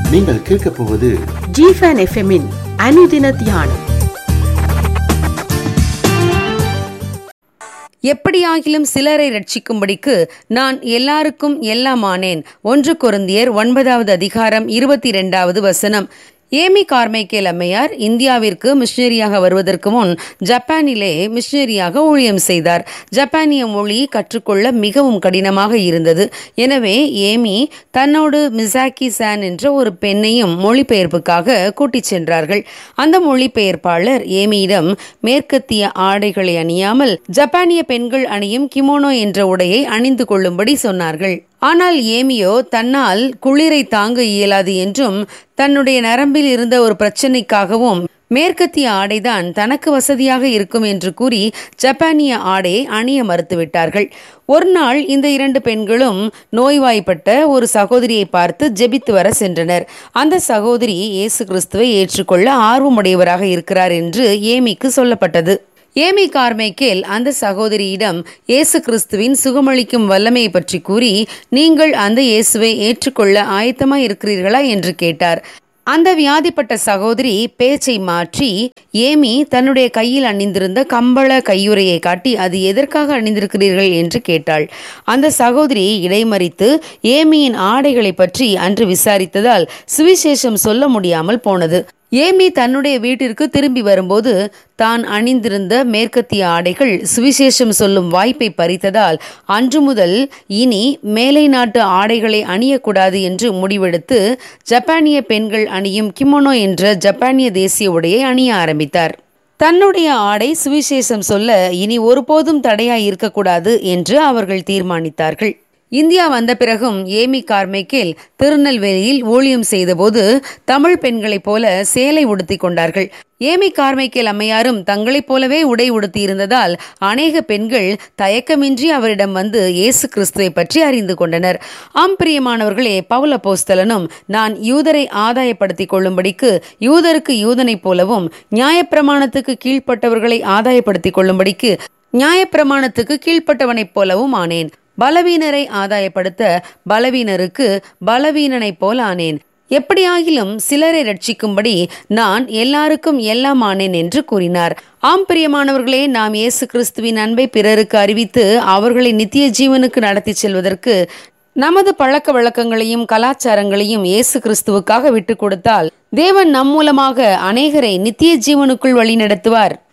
நீங்கள் கேட்கப் போவது ஜிஃபன் எஃப்எம்மின் அனுதின தியானம் எப்படியாகிலும் சிலரை ரட்சிக்கும்படிக்கு நான் எல்லாருக்கும் எல்லாமானேன் ஒன்று கொருந்தியர் ஒன்பதாவது அதிகாரம் இருபத்தி இரண்டாவது வசனம் ஏமி கார்மைக்கேல் அம்மையார் இந்தியாவிற்கு மிஷனரியாக வருவதற்கு முன் ஜப்பானிலே மிஷனரியாக ஊழியம் செய்தார் ஜப்பானிய மொழி கற்றுக்கொள்ள மிகவும் கடினமாக இருந்தது எனவே ஏமி தன்னோடு மிசாக்கி சான் என்ற ஒரு பெண்ணையும் மொழிபெயர்ப்புக்காக கூட்டிச் சென்றார்கள் அந்த மொழிபெயர்ப்பாளர் ஏமியிடம் மேற்கத்திய ஆடைகளை அணியாமல் ஜப்பானிய பெண்கள் அணியும் கிமோனோ என்ற உடையை அணிந்து கொள்ளும்படி சொன்னார்கள் ஆனால் ஏமியோ தன்னால் குளிரை தாங்க இயலாது என்றும் தன்னுடைய நரம்பில் இருந்த ஒரு பிரச்சனைக்காகவும் மேற்கத்திய ஆடைதான் தனக்கு வசதியாக இருக்கும் என்று கூறி ஜப்பானிய ஆடையை அணிய மறுத்துவிட்டார்கள் ஒரு நாள் இந்த இரண்டு பெண்களும் நோய்வாய்ப்பட்ட ஒரு சகோதரியை பார்த்து ஜெபித்து வர சென்றனர் அந்த சகோதரி இயேசு கிறிஸ்துவை ஏற்றுக்கொள்ள ஆர்வமுடையவராக இருக்கிறார் என்று ஏமிக்கு சொல்லப்பட்டது ஏமி கார்மைக்கேல் அந்த சகோதரியிடம் இயேசு கிறிஸ்துவின் சுகமளிக்கும் வல்லமையை பற்றி கூறி நீங்கள் அந்த இயேசுவை ஏற்றுக்கொள்ள ஆயத்தமாய் இருக்கிறீர்களா என்று கேட்டார் அந்த வியாதிப்பட்ட சகோதரி பேச்சை மாற்றி ஏமி தன்னுடைய கையில் அணிந்திருந்த கம்பள கையுறையை காட்டி அது எதற்காக அணிந்திருக்கிறீர்கள் என்று கேட்டாள் அந்த சகோதரி இடைமறித்து ஏமியின் ஆடைகளை பற்றி அன்று விசாரித்ததால் சுவிசேஷம் சொல்ல முடியாமல் போனது ஏமி தன்னுடைய வீட்டிற்கு திரும்பி வரும்போது தான் அணிந்திருந்த மேற்கத்திய ஆடைகள் சுவிசேஷம் சொல்லும் வாய்ப்பை பறித்ததால் அன்று முதல் இனி மேலை நாட்டு ஆடைகளை அணியக்கூடாது என்று முடிவெடுத்து ஜப்பானிய பெண்கள் அணியும் கிமோனோ என்ற ஜப்பானிய தேசிய உடையை அணிய ஆரம்பித்தார் தன்னுடைய ஆடை சுவிசேஷம் சொல்ல இனி ஒருபோதும் தடையாய் இருக்கக்கூடாது என்று அவர்கள் தீர்மானித்தார்கள் இந்தியா வந்த பிறகும் ஏமி கார்மைக்கேல் திருநெல்வேலியில் ஊழியம் செய்தபோது தமிழ் பெண்களைப் போல சேலை உடுத்தி கொண்டார்கள் ஏமி கார்மைக்கேல் அம்மையாரும் தங்களைப் போலவே உடை உடுத்தி இருந்ததால் அநேக பெண்கள் தயக்கமின்றி அவரிடம் வந்து இயேசு கிறிஸ்துவை பற்றி அறிந்து கொண்டனர் ஆம் பிரியமானவர்களே பவுல போஸ்தலனும் நான் யூதரை ஆதாயப்படுத்திக் கொள்ளும்படிக்கு யூதருக்கு யூதனைப் போலவும் நியாயப்பிரமாணத்துக்கு கீழ்ப்பட்டவர்களை ஆதாயப்படுத்திக் கொள்ளும்படிக்கு நியாயப்பிரமாணத்துக்கு கீழ்ப்பட்டவனைப் போலவும் ஆனேன் பலவீனரை ஆதாயப்படுத்த பலவீனருக்கு பலவீனனைப் போல் ஆனேன் எப்படியாகிலும் சிலரை ரட்சிக்கும்படி நான் எல்லாருக்கும் எல்லாம் ஆனேன் என்று கூறினார் ஆம் பிரியமானவர்களே நாம் இயேசு கிறிஸ்துவின் அன்பை பிறருக்கு அறிவித்து அவர்களை நித்திய ஜீவனுக்கு நடத்தி செல்வதற்கு நமது பழக்க வழக்கங்களையும் கலாச்சாரங்களையும் இயேசு கிறிஸ்துவுக்காக விட்டு கொடுத்தால் தேவன் நம் மூலமாக அநேகரை நித்திய ஜீவனுக்குள் வழி நடத்துவார்